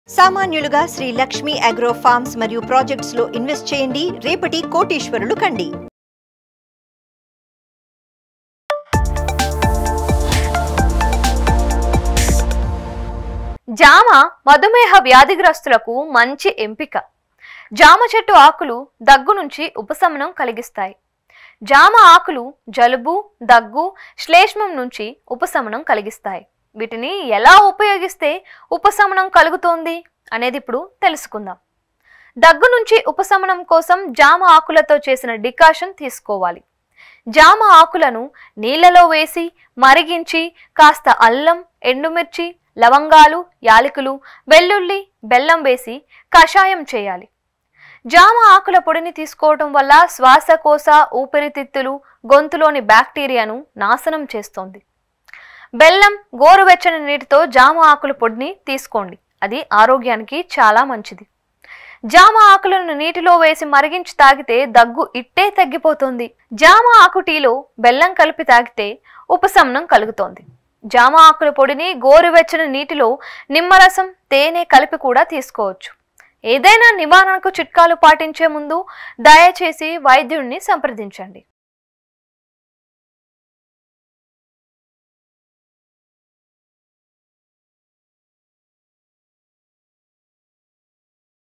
సామాన్యులుగా Sri Lakshmi agro farms మరియు projects లో invest చేయండి రేపటి కోటీశ్వరులు కండి జామ మధుమేహ వ్యాధిగ్రస్తులకు మంచి ఎంపిక జామ చెట్టు ఆకులు దగ్గు నుంచి ఉపశమనం కలిగిస్తాయి జామ ఆకులు జలుబు దగ్గు శ్లేష్మం నుంచి ఉపశమనం కలిగిస్తాయి వీటిని ఎలా ఉపయోగిస్తే ఉపశమనం కలుగుతోంది అనేది ఇప్పుడు తెలుసుకుందాం దగ్గు నుంచి ఉపశమనం కోసం జామ ఆకులతో చేసిన డికాషన్ తీసుకోవాలి జామ ఆకులను నీళ్ళలో వేసి మరిగించి కాస్త అల్లం ఎండుమిర్చి లవంగాలు యాలకులు వెల్లుల్లి బెల్లం వేసి కషాయం చేయాలి జామ ఆకుల పొడిని తీసుకోవటం వల్ల శ్వాసకోశ ఊపిరితిత్తులు గొంతులోని బ్యాక్టీరియాను నాశనం చేస్తోంది బెల్లం గోరువెచ్చని నీటితో జామ ఆకుల పొడిని తీసుకోండి అది ఆరోగ్యానికి చాలా మంచిది జామ ఆకులను నీటిలో వేసి మరిగించి తాగితే దగ్గు ఇట్టే తగ్గిపోతుంది జామ ఆకు టీలో బెల్లం కలిపి తాగితే ఉపశమనం కలుగుతోంది జామ ఆకుల పొడిని గోరువెచ్చని నీటిలో నిమ్మరసం తేనె కలిపి కూడా తీసుకోవచ్చు ఏదైనా నివారణకు చిట్కాలు పాటించే ముందు దయచేసి వైద్యుడిని సంప్రదించండి